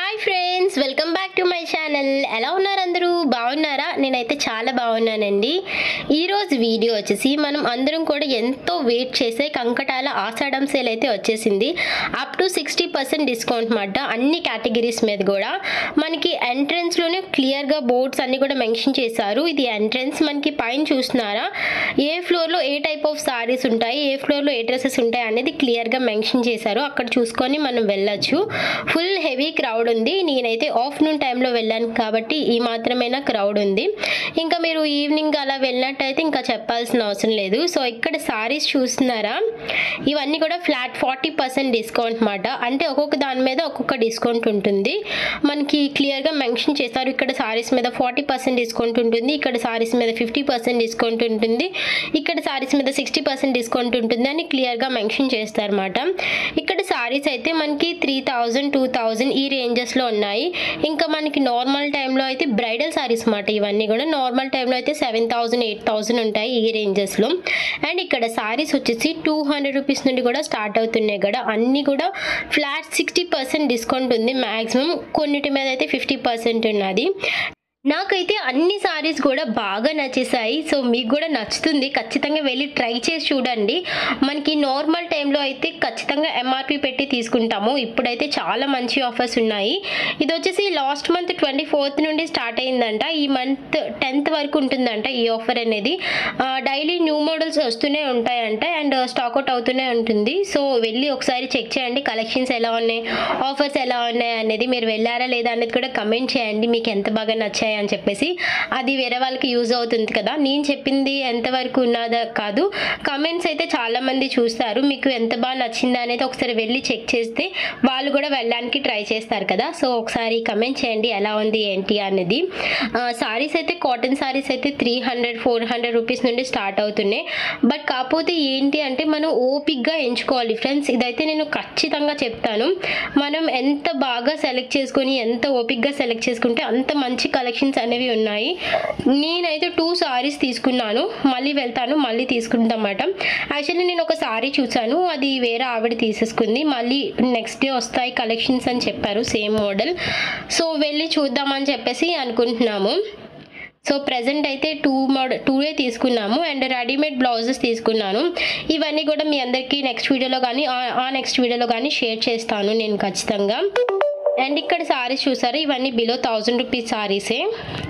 hi friends welcome back to my channel ఎలా ఉన్నారు అందరూ బాగున్నారా నేనైతే చాలా బాగున్నానండి ఈరోజు వీడియో వచ్చేసి మనం అందరం కూడా ఎంతో వెయిట్ చేసే కంకటాల ఆషాఢం సేల్ అయితే వచ్చేసింది up to sixty percent discount మాట అన్ని కేటగిరీస్ మీద కూడా మనకి ఎంట్రన్స్లోనే క్లియర్గా బోర్డ్స్ అన్ని కూడా మెన్షన్ చేశారు ఇది ఎంట్రన్స్ మనకి పైన చూస్తున్నారా ఏ ఫ్లోర్లో ఏ టైప్ ఆఫ్ సారీస్ ఉంటాయి ఏ ఫ్లోర్లో ఏ డ్రెస్సెస్ ఉంటాయి అనేది క్లియర్గా మెన్షన్ చేశారు అక్కడ చూసుకొని మనం వెళ్ళొచ్చు ఫుల్ హెవీ క్రౌడ్ ఉంది నేనైతే ఆఫ్టర్నూన్ టైంలో వెళ్ళాను కాబట్టి ఈ మాత్రమేనా క్రౌడ్ ఉంది ఇంకా మీరు ఈవినింగ్ అలా వెళ్ళినట్టయితే ఇంకా చెప్పాల్సిన అవసరం లేదు సో ఇక్కడ సారీస్ చూస్తున్నారా ఇవన్నీ కూడా ఫ్లాట్ ఫార్టీ పర్సెంట్ డిస్కౌంట్ మాట అంటే ఒక్కొక్క దాని మీద ఒక్కొక్క డిస్కౌంట్ ఉంటుంది మనకి క్లియర్గా మెన్షన్ చేస్తారు ఇక్కడ సారీస్ మీద ఫార్టీ పర్సెంట్ డిస్కౌంట్ ఉంటుంది ఇక్కడ సారీస్ మీద ఫిఫ్టీ పర్సెంట్ డిస్కౌంట్ ఉంటుంది ఇక్కడ సారీస్ మీద సిక్స్టీ పర్సెంట్ డిస్కౌంట్ ఉంటుంది అని క్లియర్గా మెన్షన్ చేస్తారన్నమాట ఇక్కడ సారీస్ అయితే మనకి త్రీ థౌజండ్ టూ థౌజండ్ ఈ రేంజెస్లో ఉన్నాయి ఇంకా మనకి నార్మల్ టైంలో అయితే బ్రైడల్ సారీస్ మాట ఇవన్నీ కూడా నార్మల్ టైంలో అయితే సెవెన్ థౌజండ్ ఎయిట్ థౌజండ్ ఉంటాయి ఈ రేంజెస్లో అండ్ ఇక్కడ సారీస్ వచ్చేసి టూ హండ్రెడ్ రూపీస్ నుండి కూడా స్టార్ట్ అవుతున్నాయి కూడా అన్నీ కూడా ఫ్లాట్ సిక్స్టీ పర్సెంట్ డిస్కౌంట్ ఉంది మ్యాక్సిమం కొన్నిటి మీద అయితే ఫిఫ్టీ పర్సెంట్ ఉన్నది నాకైతే అన్ని సారీస్ కూడా బాగా నచ్చేసాయి సో మీకు కూడా నచ్చుతుంది ఖచ్చితంగా వెళ్ళి ట్రై చేసి చూడండి మనకి నార్మల్ టైంలో అయితే ఖచ్చితంగా ఎంఆర్పి పెట్టి తీసుకుంటాము ఇప్పుడైతే చాలా మంచి ఆఫర్స్ ఉన్నాయి ఇది వచ్చేసి లాస్ట్ మంత్ ట్వంటీ ఫోర్త్ నుండి స్టార్ట్ అయిందంట ఈ మంత్ టెన్త్ వరకు ఉంటుందంట ఈ ఆఫర్ అనేది డైలీ న్యూ మోడల్స్ వస్తూనే ఉంటాయంట అండ్ స్టాక్అవుట్ అవుతూనే ఉంటుంది సో వెళ్ళి ఒకసారి చెక్ చేయండి కలెక్షన్స్ ఎలా ఉన్నాయి ఆఫర్స్ ఎలా ఉన్నాయి అనేది మీరు వెళ్ళారా లేదా అనేది కూడా కమెంట్ చేయండి మీకు ఎంత బాగా నచ్చాయి అని చెప్పేసి అది వేరే వాళ్ళకి యూజ్ అవుతుంది కదా నేను చెప్పింది ఎంతవరకు ఉన్నదా కాదు కమెంట్స్ అయితే చాలా మంది చూస్తారు మీకు ఎంత బాగా నచ్చిందా అనేది ఒకసారి వెళ్ళి చెక్ చేస్తే వాళ్ళు కూడా వెళ్ళడానికి ట్రై చేస్తారు కదా సో ఒకసారి కమెంట్ చేయండి ఎలా ఉంది ఏంటి అనేది సారీస్ అయితే కాటన్ సారీస్ అయితే three hundred four hundred rupees నుండి స్టార్ట్ అవుతున్నాయి బట్ కాకపోతే ఏంటి అంటే మనం ఓపిక్గా ఎంచుకోవాలి ఫ్రెండ్స్ ఇదైతే నేను ఖచ్చితంగా చెప్తాను మనం ఎంత బాగా సెలెక్ట్ చేసుకొని ఎంత ఓపిక్గా సెలెక్ట్ చేసుకుంటే అంత మంచి కలెక్షన్స్ అనేవి ఉన్నాయి నేనైతే టూ సారీస్ తీసుకున్నాను మళ్ళీ వెళ్తాను మళ్ళీ తీసుకుంటామట యాక్చువల్లీ నేను ఒక సారీ చూసాను అది వేరే ఆవిడ తీసేసుకుంది మళ్ళీ నెక్స్ట్ డే వస్తాయి కలెక్షన్స్ అని చెప్పారు సేమ్ మోడల్ సో వెళ్ళి చూద్దామని చెప్పేసి అనుకుంటున్నాము సో ప్రజెంట్ అయితే టూ మోడ టూవే తీసుకున్నాము అండ్ రెడీమేడ్ బ్లౌజెస్ తీసుకున్నాను ఇవన్నీ కూడా మీ అందరికీ నెక్స్ట్ వీడియోలో కానీ ఆ నెక్స్ట్ వీడియోలో కానీ షేర్ చేస్తాను నేను ఖచ్చితంగా అండ్ ఇక్కడ సారీస్ చూసారు ఇవన్నీ బిలో థౌజండ్ రూపీస్ సారీసే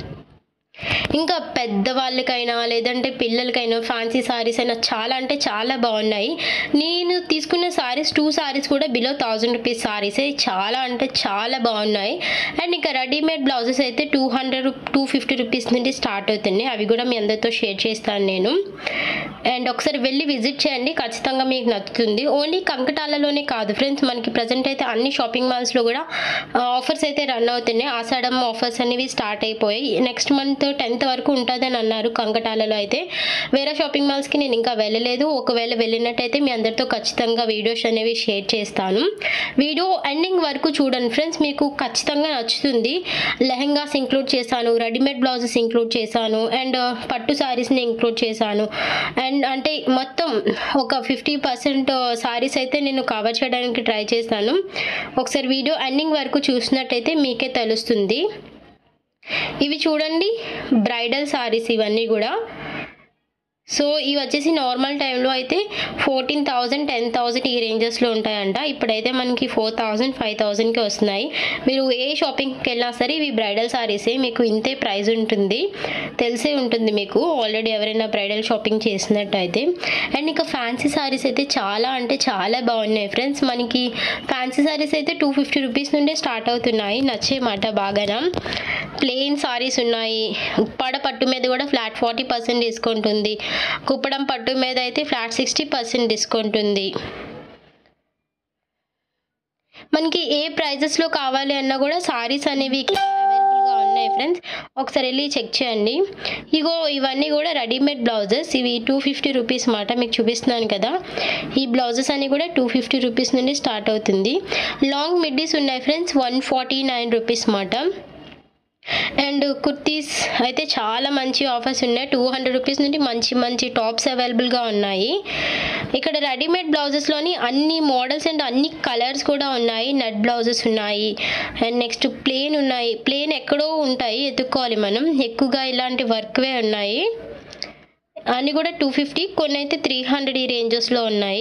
ఇంకా పెద్దవాళ్ళకైనా లేదంటే పిల్లలకైనా ఫ్యాన్సీ సారీస్ అయినా చాలా అంటే చాలా బాగున్నాయి నేను తీసుకున్న సారీస్ టూ సారీస్ కూడా బిలో థౌజండ్ రూపీస్ సారీసే చాలా అంటే చాలా బాగున్నాయి అండ్ ఇంకా రెడీమేడ్ బ్లౌజెస్ అయితే two hundred two fifty rupees నుండి స్టార్ట్ అవుతున్నాయి అవి కూడా మీ అందరితో షేర్ చేస్తాను నేను అండ్ ఒకసారి వెళ్ళి విజిట్ చేయండి ఖచ్చితంగా మీకు నచ్చుతుంది ఓన్లీ కంకటాలలోనే కాదు ఫ్రెండ్స్ మనకి ప్రజెంట్ అయితే అన్ని షాపింగ్ మాల్స్లో కూడా ఆఫర్స్ అయితే రన్ అవుతున్నాయి ఆషాఢం ఆఫర్స్ అనేవి స్టార్ట్ అయిపోయాయి నెక్స్ట్ మంత్ టెన్త్ వరకు ఉంటుందని అన్నారు కంకటాలలో అయితే వేరే షాపింగ్ మాల్స్కి నేను ఇంకా వెళ్ళలేదు ఒకవేళ వెళ్ళినట్టయితే మీ అందరితో ఖచ్చితంగా వీడియోస్ అనేవి షేర్ చేస్తాను వీడియో ఎండింగ్ వరకు చూడండి ఫ్రెండ్స్ మీకు ఖచ్చితంగా నచ్చుతుంది లెహెంగాస్ ఇంక్లూడ్ చేశాను రెడీమేడ్ బ్లౌజెస్ ఇంక్లూడ్ చేశాను అండ్ పట్టు శారీస్ని ఇంక్లూడ్ చేశాను అండ్ అంటే మొత్తం ఒక ఫిఫ్టీ పర్సెంట్ సారీస్ అయితే నేను కవర్ చేయడానికి ట్రై చేస్తాను ఒకసారి వీడియో ఎండింగ్ వరకు చూసినట్టయితే మీకే తెలుస్తుంది ఇవి చూడండి బ్రైడల్ సారీస్ ఇవన్నీ కూడా సో ఇవి వచ్చేసి నార్మల్ టైంలో అయితే ఫోర్టీన్ థౌజండ్ టెన్ థౌజండ్ ఈ రేంజెస్లో ఉంటాయంట ఇప్పుడైతే మనకి ఫోర్ థౌజండ్ ఫైవ్ థౌజండ్కి వస్తున్నాయి మీరు ఏ షాపింగ్కి వెళ్ళినా సరే ఇవి బ్రైడల్ సారీసే మీకు ఇంతే ప్రైస్ ఉంటుంది తెలిసే ఉంటుంది మీకు ఆల్రెడీ ఎవరైనా బ్రైడల్ షాపింగ్ చేసినట్టయితే అండ్ ఇంకా ఫ్యాన్సీ సారీస్ అయితే చాలా అంటే చాలా బాగున్నాయి ఫ్రెండ్స్ మనకి ఫ్యాన్సీ సారీస్ అయితే టూ ఫిఫ్టీ రూపీస్ నుండే స్టార్ట్ అవుతున్నాయి నచ్చే మాట బాగానా ప్లెయిన్ సారీస్ ఉన్నాయి ఉప్పాడ పట్టు మీద కూడా ఫ్లాట్ ఫార్టీ పర్సెంట్ డిస్కౌంట్ ఉంది కుప్పడం పట్టు మీద అయితే ఫ్లాట్ సిక్స్టీ పర్సెంట్ డిస్కౌంట్ ఉంది మనకి ఏ ప్రైజెస్లో కావాలి అన్నా కూడా సారీస్ అనేవి అవైలబుల్గా ఉన్నాయి ఫ్రెండ్స్ ఒకసారి వెళ్ళి చెక్ చేయండి ఇగో ఇవన్నీ కూడా రెడీమేడ్ బ్లౌజెస్ ఇవి టూ ఫిఫ్టీ రూపీస్ మాట మీకు చూపిస్తున్నాను కదా ఈ బ్లౌజెస్ అన్ని కూడా టూ ఫిఫ్టీ రూపీస్ నుండి స్టార్ట్ అవుతుంది లాంగ్ మిడ్డీస్ ఉన్నాయి friends one forty nine rupees మాట అండ్ కుర్తీస్ అయితే చాలా మంచి ఆఫర్స్ ఉన్నాయి టూ హండ్రెడ్ రూపీస్ నుండి మంచి మంచి టాప్స్ అవైలబుల్గా ఉన్నాయి ఇక్కడ రెడీమేడ్ బ్లౌజెస్లోని అన్ని మోడల్స్ అండ్ అన్ని కలర్స్ కూడా ఉన్నాయి నెట్ బ్లౌజెస్ ఉన్నాయి అండ్ నెక్స్ట్ ప్లేన్ ఉన్నాయి ప్లేన్ ఎక్కడో ఉంటాయి ఎత్తుక్కోవాలి మనం ఎక్కువగా ఇలాంటి వర్క్వే ఉన్నాయి అన్నీ కూడా టూ ఫిఫ్టీ కొన్ని అయితే త్రీ హండ్రెడ్ ఈ రేంజెస్లో ఉన్నాయి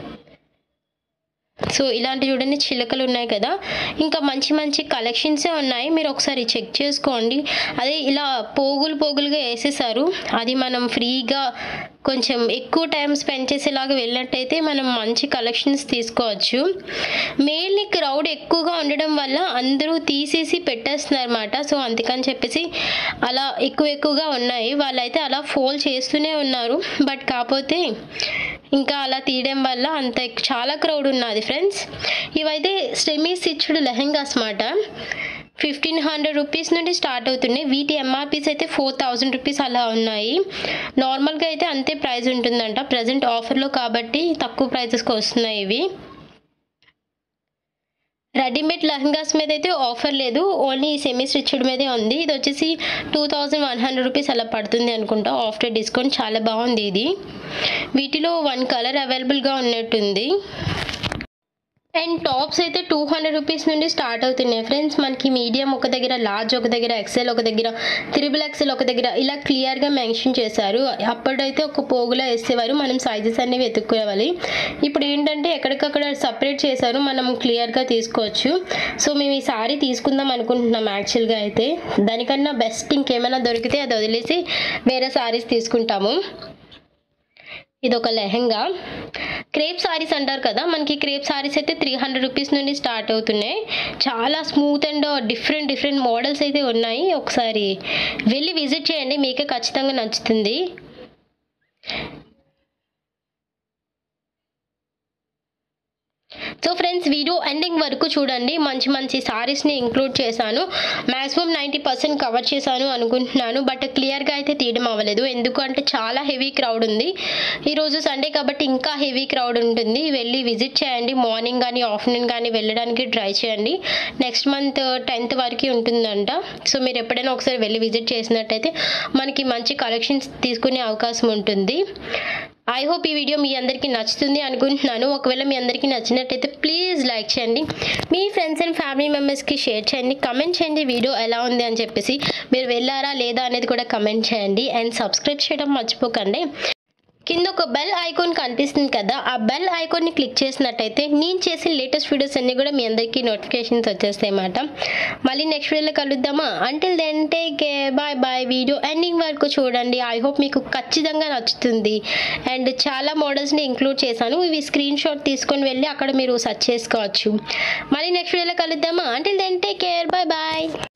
సో ఇలాంటి చూడండి చిలకలు ఉన్నాయి కదా ఇంకా మంచి మంచి కలెక్షన్సే ఉన్నాయి మీరు ఒకసారి చెక్ చేసుకోండి అదే ఇలా పోగులు పోగులుగా వేసేసారు అది మనం ఫ్రీగా కొంచెం ఎక్కువ టైం స్పెండ్ చేసేలాగా వెళ్ళినట్టయితే మనం మంచి కలెక్షన్స్ తీసుకోవచ్చు మెయిన్లీ క్రౌడ్ ఎక్కువగా ఉండడం వల్ల అందరూ తీసేసి పెట్టేస్తున్నారు అనమాట సో అందుకని చెప్పేసి అలా ఎక్కువ ఎక్కువగా ఉన్నాయి వాళ్ళైతే అలా ఫోల్ చేస్తూనే ఉన్నారు బట్ కాకపోతే ఇంకా అలా తీయడం వల్ల అంత ఎక్- చాలా క్రౌడ్ ఉన్నది ఫ్రెండ్స్ ఇవైతే సెమీ స్టిచ్డ్ లెహెంగాస్ మాట ఫిఫ్టీన్ హండ్రెడ్ రూపీస్ నుండి స్టార్ట్ అవుతున్నాయి వీటి ఎంఆర్పీస్ అయితే ఫోర్ థౌజండ్ రూపీస్ అలా ఉన్నాయి నార్మల్గా అయితే అంతే ప్రైస్ ఉంటుందంట ప్రజెంట్ ఆఫర్లో కాబట్టి తక్కువ ప్రైజెస్కి వస్తున్నాయి ఇవి రెడీమేడ్ లెహంగాస్ మీద అయితే ఆఫర్ లేదు ఓన్లీ సెమీ స్టిచ్డ్ మీదే ఉంది ఇది వచ్చేసి two thousand one hundred rupees అలా పడుతుంది అనుకుంటా ఆఫ్టర్ డిస్కౌంట్ చాలా బాగుంది ఇది వీటిలో వన్ కలర్ అవైలబుల్గా ఉన్నట్టుంది అండ్ టాప్స్ అయితే టూ హండ్రెడ్ రూపీస్ నుండి స్టార్ట్ అవుతున్నాయి ఫ్రెండ్స్ మనకి మీడియం ఒక దగ్గర లార్జ్ ఒక దగ్గర ఎక్సెల్ ఒక దగ్గర త్రిబుల్ ఎక్సెల్ ఒక దగ్గర ఇలా క్లియర్గా మెన్షన్ చేశారు అప్పుడైతే ఒక పోగులో వేసేవారు మనం సైజెస్ అన్ని వెతుక్కోవాలి ఇప్పుడు ఏంటంటే ఎక్కడికక్కడ సపరేట్ చేశారు మనం క్లియర్గా తీసుకోవచ్చు సో మేము ఈ సారీ తీసుకుందాం అనుకుంటున్నాం యాక్చువల్గా అయితే దానికన్నా బెస్ట్ ఇంకేమైనా దొరికితే అది వదిలేసి వేరే సారీస్ తీసుకుంటాము ఇది ఒక లెహెంగా క్రేప్ సారీస్ అంటారు కదా మనకి క్రేప్ సారీస్ అయితే త్రీ హండ్రెడ్ రూపీస్ నుండి స్టార్ట్ అవుతున్నాయి చాలా smooth and different different models అయితే ఉన్నాయి ఒకసారి వెళ్ళి విజిట్ చేయండి మీకే ఖచ్చితంగా నచ్చుతుంది సో ఫ్రెండ్స్ వీడియో ఎండింగ్ వరకు చూడండి మంచి మంచి సారీస్ని ఇంక్లూడ్ చేశాను మ్యాక్సిమం నైంటీ పర్సెంట్ కవర్ చేశాను అనుకుంటున్నాను బట్ క్లియర్గా అయితే తీయడం అవ్వలేదు ఎందుకంటే చాలా హెవీ క్రౌడ్ ఉంది ఈరోజు సండే కాబట్టి ఇంకా హెవీ క్రౌడ్ ఉంటుంది వెళ్ళి విజిట్ చేయండి మార్నింగ్ కానీ ఆఫ్టర్నూన్ కానీ వెళ్ళడానికి ట్రై చేయండి నెక్స్ట్ మంత్ టెన్త్ వరకు ఉంటుందంట సో మీరు ఎప్పుడైనా ఒకసారి వెళ్ళి విజిట్ చేసినట్టయితే మనకి మంచి కలెక్షన్స్ తీసుకునే అవకాశం ఉంటుంది ఐ హోప్ ఈ వీడియో మీ అందరికీ నచ్చుతుంది అనుకుంటున్నాను ఒకవేళ మీ అందరికీ నచ్చినట్టయితే ప్లీజ్ లైక్ చేయండి మీ ఫ్రెండ్స్ అండ్ ఫ్యామిలీ మెంబర్స్కి షేర్ చేయండి కమెంట్ చేయండి వీడియో ఎలా ఉంది అని చెప్పేసి మీరు వెళ్ళారా లేదా అనేది కూడా కమెంట్ చేయండి అండ్ సబ్స్క్రైబ్ చేయడం మర్చిపోకండి కింద ఒక బెల్ ఐకాన్ కనిపిస్తుంది కదా ఆ బెల్ ఐకాన్ని క్లిక్ చేసినట్టయితే నేను చేసే లేటెస్ట్ వీడియోస్ అన్నీ కూడా మీ అందరికీ నోటిఫికేషన్స్ వచ్చేస్తాయి అన్నమాట మళ్ళీ నెక్స్ట్ వీడియోలో కలుద్దామా until then take bye bye video ending వరకు చూడండి ఐ హోప్ మీకు ఖచ్చితంగా నచ్చుతుంది అండ్ చాలా మోడల్స్ని ఇంక్లూడ్ చేశాను ఇవి స్క్రీన్ షాట్ తీసుకొని వెళ్ళి అక్కడ మీరు సెర్చ్ చేసుకోవచ్చు మళ్ళీ నెక్స్ట్ వీడియోలో కలుద్దామా until then take care bye bye